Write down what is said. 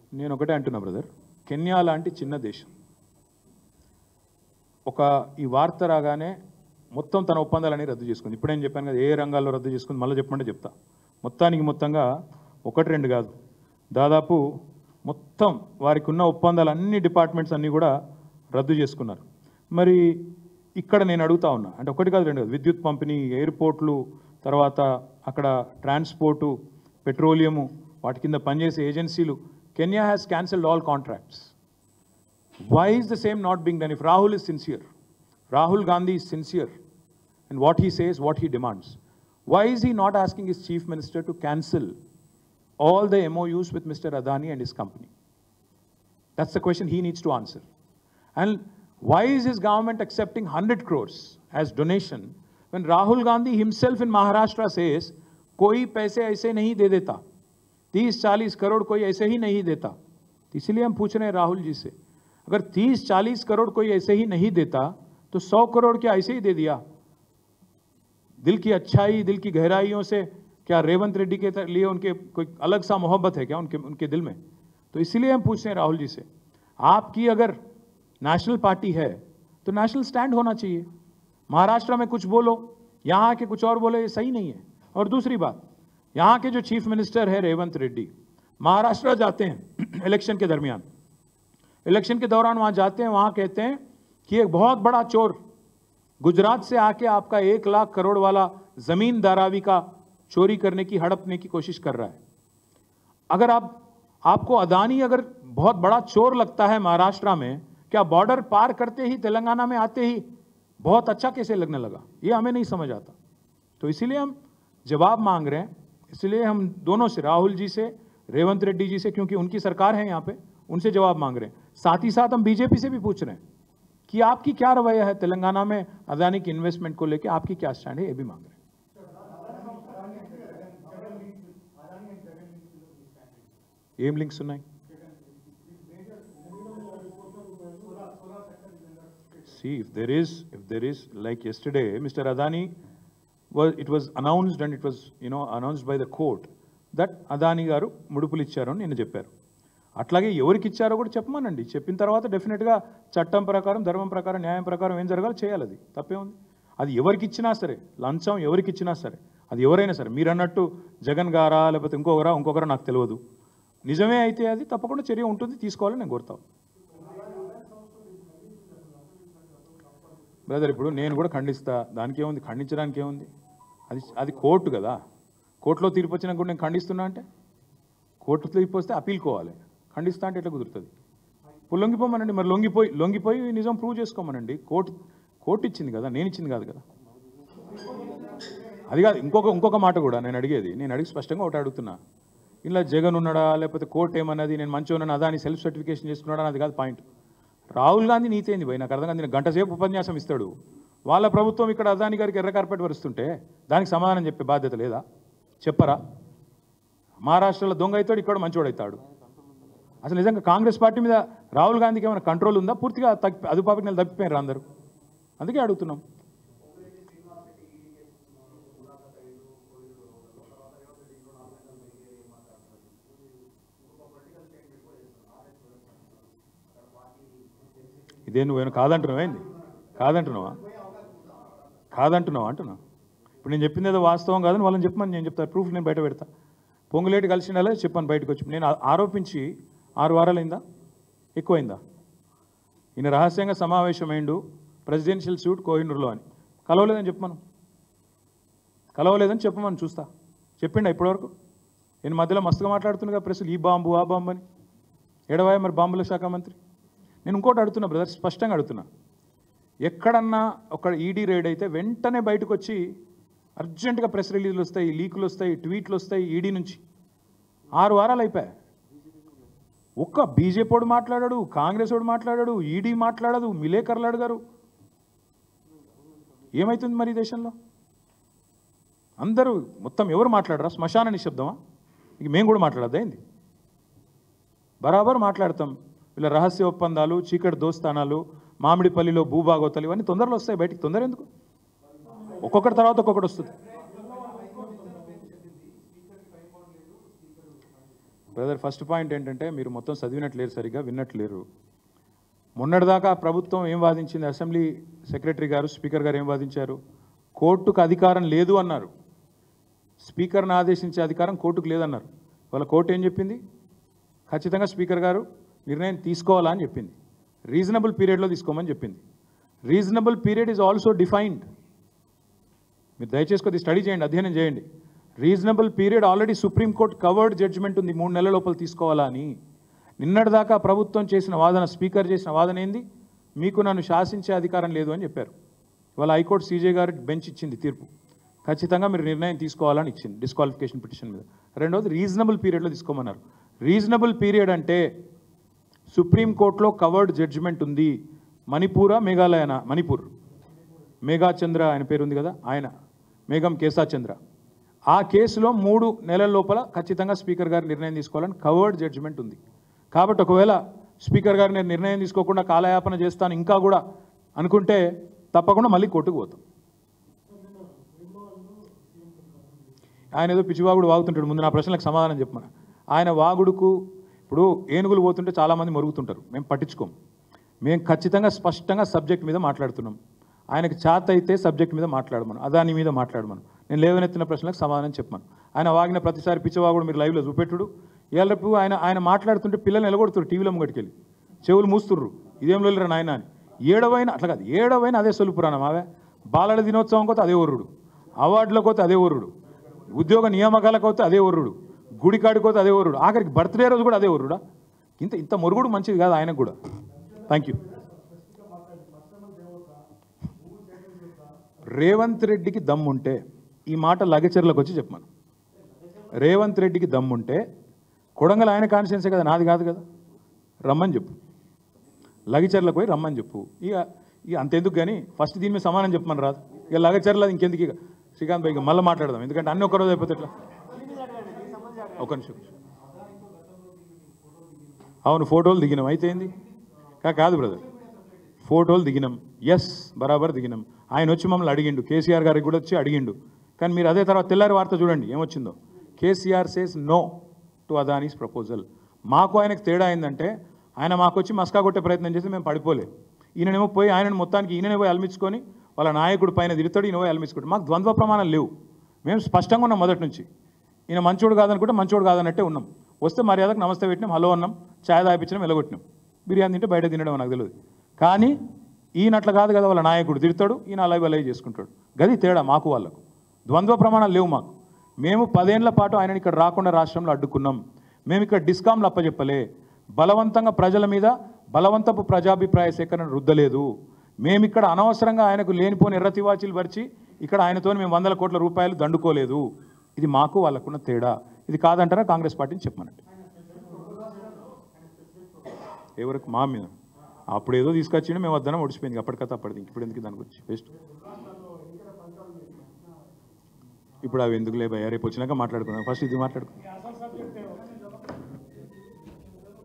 నేను ఒకటే అంటున్నా బ్రదర్ కెన్యా లాంటి చిన్న దేశం ఒక ఈ వార్త రాగానే మొత్తం తన ఒప్పందాలని రద్దు చేసుకుంది ఇప్పుడేం చెప్పాను కదా ఏ రంగాల్లో రద్దు చేసుకుంది మళ్ళీ చెప్పమంటే చెప్తా మొత్తానికి మొత్తంగా ఒకటి రెండు కాదు దాదాపు మొత్తం వారికి ఉన్న ఒప్పందాలు అన్ని డిపార్ట్మెంట్స్ అన్నీ కూడా రద్దు చేసుకున్నారు మరి ఇక్కడ నేను అడుగుతా ఉన్నా అంటే ఒకటి కాదు రెండు కాదు విద్యుత్ పంపిణీ ఎయిర్పోర్ట్లు తర్వాత అక్కడ ట్రాన్స్పోర్టు పెట్రోలియము వాటి కింద పనిచేసే ఏజెన్సీలు Kenya has cancelled all contracts why is the same not being done if rahul is sincere rahul gandhi is sincere and what he says what he demands why is he not asking his chief minister to cancel all the mous with mr adani and his company that's the question he needs to answer and why is his government accepting 100 crores as donation when rahul gandhi himself in maharashtra says कोई पैसे ऐसे नहीं दे देता तीस चालीस करोड़ कोई ऐसे ही नहीं देता तो इसलिए हम पूछ रहे हैं राहुल जी से अगर तीस चालीस करोड़ कोई ऐसे ही नहीं देता तो सौ करोड़ क्या ऐसे ही दे दिया दिल की अच्छाई दिल की गहराइयों से क्या रेवंत रेड्डी के लिए उनके कोई अलग सा मोहब्बत है क्या उनके उनके दिल में तो इसीलिए हम पूछते हैं राहुल जी से आपकी अगर नेशनल पार्टी है तो नेशनल स्टैंड होना चाहिए महाराष्ट्र में कुछ बोलो यहाँ के कुछ और बोलो ये सही नहीं है और दूसरी बात यहाँ के जो चीफ मिनिस्टर है रेवंत रेड्डी महाराष्ट्र जाते हैं इलेक्शन के दरमियान इलेक्शन के दौरान वहाँ जाते हैं वहाँ कहते हैं कि एक बहुत बड़ा चोर गुजरात से आके आपका एक लाख करोड़ वाला जमीन दारावी का चोरी करने की हड़पने की कोशिश कर रहा है अगर आप आपको अदानी अगर बहुत बड़ा चोर लगता है महाराष्ट्र में क्या बॉर्डर पार करते ही तेलंगाना में आते ही बहुत अच्छा कैसे लगने लगा ये हमें नहीं समझ आता तो इसीलिए हम जवाब मांग रहे हैं इसलिए हम दोनों से राहुल जी से रेवंत रेड्डी जी से क्योंकि उनकी सरकार है यहाँ पे उनसे जवाब मांग रहे हैं साथ ही साथ हम बीजेपी से भी पूछ रहे हैं कि आपकी क्या रवैया है तेलंगाना में अदानी की इन्वेस्टमेंट को लेकर आपकी क्या स्टैंड है ये भी मांग रहे हैं ఏం లింక్స్ ఉన్నాయి See, if there is, if there is, like yesterday, Mr. Adani was, it was announced and it was, you know, announced by the court that Adani గారు ముడుపులు ఇచ్చారు అని నిన్న చెప్పారు అట్లాగే ఎవరికి ఇచ్చారో కూడా చెప్పమనండి చెప్పిన తర్వాత డెఫినెట్గా చట్టం ప్రకారం ధర్మం ప్రకారం న్యాయం ప్రకారం ఏం జరగాలో చేయాలి అది తప్పే ఉంది అది ఎవరికి ఇచ్చినా సరే లంచం ఎవరికి ఇచ్చినా సరే అది ఎవరైనా సరే మీరు అన్నట్టు జగన్ గారా లేకపోతే ఇంకొకరా ఇంకొకరా నాకు తెలియదు నిజమే అయితే అది తప్పకుండా చర్య ఉంటుంది తీసుకోవాలని నేను కోరుతాను బ్రదర్ ఇప్పుడు నేను కూడా ఖండిస్తా దానికి ఏముంది ఖండించడానికి ఏముంది అది అది కోర్టు కదా కోర్టులో తీర్పు వచ్చినా కూడా నేను ఖండిస్తున్నా అంటే కోర్టు తీర్పు వస్తే అప్పీల్ కోవాలి ఖండిస్తా అంటే ఎట్లా కుదురుతుంది ఇప్పుడు లొంగిపోమనండి మరి లొంగిపోయి లొంగిపోయి నిజం ప్రూవ్ చేసుకోమనండి కోర్టు కోర్టు ఇచ్చింది కదా నేను ఇచ్చింది కాదు కదా అది కాదు ఇంకొక ఇంకొక మాట కూడా నేను అడిగేది నేను అడిగి స్పష్టంగా ఒకటి అడుగుతున్నా ఇలా జగన్ ఉన్నాడా లేకపోతే కోర్టు ఏమన్నది నేను మంచి ఉన్నాను అదాని సెల్ఫ్ సర్టిఫికేషన్ చేసుకున్నాడా అది కాదు పాయింట్ రాహుల్ గాంధీ నీతి ఏంది పోయి నాకు అర్థం కాదు నేను గంట సేపు ఉపన్యాసం ఇస్తాడు వాళ్ళ ప్రభుత్వం ఇక్కడ అదాని గారికి ఎర్ర కార్పెట్ వరుస్తుంటే దానికి సమాధానం చెప్పే బాధ్యత లేదా చెప్పరా మహారాష్ట్రలో దొంగ అవుతాడు ఇక్కడ మంచోడు అవుతాడు అసలు నిజంగా కాంగ్రెస్ పార్టీ మీద రాహుల్ గాంధీకి ఏమైనా కంట్రోల్ ఉందా పూర్తిగా తప్పి అదుపాపకి నెల తప్పిపోయారు అందరూ అందుకే అడుగుతున్నాం ఇదే నువ్వేమైనా కాదంటున్నావా ఏంది కాదంటున్నావా కాదంటున్నావా అంటున్నా ఇప్పుడు నేను చెప్పింది ఏదో వాస్తవం కాదని వాళ్ళని చెప్పమని నేను చెప్తాను ప్రూఫ్ నేను బయట పెడతా పొంగులేటి కలిసిన చెప్పాను బయటకు వచ్చి నేను ఆ- ఆరోపించి ఆరు వారాలైందా ఎక్కువైందా ఈయన రహస్యంగా సమావేశమైండు ప్రెసిడెన్షియల్ సూట్ కోహినూరులో అని కలవలేదని చెప్పమను కలవలేదని చెప్పమని చూస్తా చెప్పిండా ఇప్పటివరకు నేను మధ్యలో మస్తుగా మాట్లాడుతున్నా ప్రెస్లు ఈ బాంబు ఆ బాంబు అని ఎడవాయ మరి బాంబుల శాఖ మంత్రి నేను ఇంకోటి అడుగుతున్నా బ్రదర్ స్పష్టంగా అడుగుతున్నా ఎక్కడన్నా ఒక ఈడీ రైడ్ అయితే వెంటనే బయటకు వచ్చి అర్జెంటుగా ప్రెస్ రిలీజ్లు వస్తాయి లీకులు వస్తాయి ట్వీట్లు వస్తాయి ఈడీ నుంచి ఆరు వారాలు అయిపోయాయి ఒక్క బీజేపీ వాడు మాట్లాడాడు కాంగ్రెస్ వాడు మాట్లాడాడు ఈడీ మాట్లాడదు మిలేకర్లు అడగారు ఏమవుతుంది మరి ఈ దేశంలో అందరూ మొత్తం ఎవరు మాట్లాడరా శ్మశాన నిశ్శబ్దమా ఇక మేము కూడా మాట్లాడద్దా ఏంది బరాబర్ మాట్లాడతాం వీళ్ళ రహస్య ఒప్పందాలు చీకటి దోస్తానాలు మామిడిపల్లిలో భూభాగోతాలు ఇవన్నీ తొందరలో వస్తాయి బయటికి తొందర ఎందుకు ఒక్కొక్కటి తర్వాత ఒక్కొక్కటి వస్తుంది బ్రదర్ ఫస్ట్ పాయింట్ ఏంటంటే మీరు మొత్తం చదివినట్లేరు సరిగ్గా విన్నట్లేరు మొన్నటిదాకా ప్రభుత్వం ఏం వాదించింది అసెంబ్లీ సెక్రటరీ గారు స్పీకర్ గారు ఏం వాదించారు కోర్టుకు అధికారం లేదు అన్నారు స్పీకర్ని ఆదేశించే అధికారం కోర్టుకు లేదన్నారు వాళ్ళ కోర్టు ఏం చెప్పింది ఖచ్చితంగా స్పీకర్ గారు నిర్ణయం తీసుకోవాలా అని చెప్పింది రీజనబుల్ పీరియడ్లో తీసుకోమని చెప్పింది reasonable period is also defined మీరు దయచేసి కొద్ది స్టడీ చేయండి అధ్యయనం చేయండి reasonable period already supreme court covered judgement ఉంది మూడు నెలల లోపల తీసుకోవాలా అని నిన్నటిదాకా ప్రభుత్వం చేసిన వాదన స్పీకర్ చేసిన వాదన ఏంది మీకు నన్ను శాసించే అధికారం లేదు అని చెప్పారు ఇవాళ హైకోర్టు సీజే గారు బెంచ్ ఇచ్చింది తీర్పు ఖచ్చితంగా మీరు నిర్ణయం తీసుకోవాలని ఇచ్చింది డిస్క్వాలిఫికేషన్ పిటిషన్ మీద రెండవది రీజనబుల్ పీరియడ్లో తీసుకోమన్నారు రీజనబుల్ పీరియడ్ అంటే సుప్రీంకోర్టులో కవర్డ్ జడ్జిమెంట్ ఉంది మణిపూరా మేఘాలయనా మణిపూర్ మేఘాచంద్ర ఆయన పేరు ఉంది కదా ఆయన మేఘం కేశాచంద్ర ఆ కేసులో మూడు నెలల లోపల ఖచ్చితంగా స్పీకర్ గారు నిర్ణయం తీసుకోవాలని కవర్డ్ జడ్జిమెంట్ ఉంది కాబట్టి ఒకవేళ స్పీకర్ గారు నేను నిర్ణయం తీసుకోకుండా కాలయాపన చేస్తాను ఇంకా కూడా అనుకుంటే తప్పకుండా మళ్ళీ కోర్టుకు పోతాం ఆయన ఏదో పిచ్చివాగుడు వాగుతుంటాడు ముందు నా ప్రశ్నలకు సమాధానం చెప్పమని ఆయన వాగుడుకు ఇప్పుడు ఏనుగులు పోతుంటే చాలామంది మరుగుతుంటారు మేము పట్టించుకోం మేము ఖచ్చితంగా స్పష్టంగా సబ్జెక్ట్ మీద మాట్లాడుతున్నాం ఆయనకు చేత అయితే సబ్జెక్ట్ మీద మాట్లాడమను అదాని మీద మాట్లాడమను నేను లేవనెత్తిన ప్రశ్నలకు సమాధానం చెప్పమను ఆయన వాగిన ప్రతిసారి పిచ్చివాగుడు మీరు లైవ్లో చూపెట్టుడు ఇవాళ రేపు ఆయన ఆయన మాట్లాడుతుంటే పిల్లలు నిలగొడుతున్నారు టీవీలో ముంగటికెళ్ళి చెవులు మూస్తుర్రు ఇదేం లేరు నాయన అని ఏడవైన అట్లా కాదు ఏడవైన అదే సొలు పురాణం అవే బాలల దినోత్సవం కోతే అదే ఒర్రుడు అవార్డులకు పోతే అదే ఒర్రుడు ఉద్యోగ నియామకాలకు పోతే అదే ఒర్రుడు గుడి కాడికి పోతే అదే ఒర్రుడు ఆఖరికి బర్త్డే రోజు కూడా అదే ఒర్రుడా ఇంత ఇంత మొరుగుడు మంచిది కాదు ఆయనకు కూడా థ్యాంక్ యూ రేవంత్ రెడ్డికి దమ్ముంటే ఈ మాట లగచర్లకు వచ్చి చెప్పమను రేవంత్ రెడ్డికి దమ్ముంటే కొడంగల్ ఆయన కాన్షియన్సే కదా నాది కాదు కదా రమ్మని చెప్పు లగచర్లకు పోయి రమ్మని చెప్పు ఇక ఇక అంతెందుకు కానీ ఫస్ట్ దీని మీద సమానం చెప్పమని రాదు ఇక లగచర్ల ఇంకెందుకు ఇక శ్రీకాంత్ భాయ్ ఇక మళ్ళీ మాట్లాడదాం ఎందుకంటే అన్ని ఒక్కరోజు అయిపోతే ఎట్లా ఒక నిమిషం అవును ఫోటోలు దిగినాం అయితే ఏంది కా- కాదు బ్రదర్ ఫోటోలు దిగినాం ఎస్ బరాబర్ దిగినాం ఆయన వచ్చి మమ్మల్ని అడిగిండు కేసీఆర్ గారికి కూడా వచ్చి అడిగిండు కానీ మీరు అదే తర్వాత తెల్లారి వార్త చూడండి ఏమొచ్చిందో KCR says no to Adani's proposal మాకు ఆయనకు తేడా అయిందంటే ఆయన మాకు వచ్చి మస్కా కొట్టే ప్రయత్నం చేసి మేము పడిపోలే ఈయననేమో పోయి ఆయనను మొత్తానికి ఈయననే పోయి అల్మించుకొని వాళ్ళ నాయకుడు పైన తిరుగుతాడు ఈయన పోయి అల్మించుకుంటాడు మాకు ద్వంద్వ ప్రమాణాలు లేవు మేము స్పష్టంగా ఉన్నాం మొదటి నుంచి ఈయన మంచోడు కాదనుకుంటే మంచోడు కాదన్నట్టే ఉన్నాం వస్తే మర్యాదకు నమస్తే పెట్టినాం హలో అన్నాం ఛాయ్ తాపించినాం వెలగొట్టినాం బిర్యానీ తింటే బయట తినడం నాకు తెలియదు కానీ ఈయన అట్లా కాదు కదా వాళ్ళ నాయకుడు తిడతాడు ఈయన అలాగే అలాగే చేసుకుంటాడు గది తేడా మాకు వాళ్ళకు ద్వంద్వ ప్రమాణాలు లేవు మాకు మేము పదేళ్ల పాటు ఆయనని ఇక్కడ రాకుండా రాష్ట్రంలో అడ్డుకున్నాం మేము ఇక్కడ డిస్కామ్లు అప్పచెప్పలే బలవంతంగా ప్రజల మీద బలవంతపు ప్రజాభిప్రాయ సేకరణ రుద్దలేదు మేము ఇక్కడ అనవసరంగా ఆయనకు లేనిపోని ఎర్రతివాచీలు పరిచి ఇక్కడ ఆయనతో మేము వందల కోట్ల రూపాయలు దండుకోలేదు ఇది మాకు వాళ్ళకున్న తేడా ఇది కాదంటారా కాంగ్రెస్ పార్టీని చెప్పమనండి ఎవరికి మా మీద అప్పుడు ఏదో తీసుకొచ్చిండు మేము వద్దన ఒడిచిపోయింది అప్పటికత అప్పటిది ఇప్పుడు ఎందుకు దాని గురించి బెస్ట్ ఇప్పుడు అవి ఎందుకు లేబోయా రేపు వచ్చినాక మాట్లాడుకుందాం ఫస్ట్ ఇది మాట్లాడుకుందాం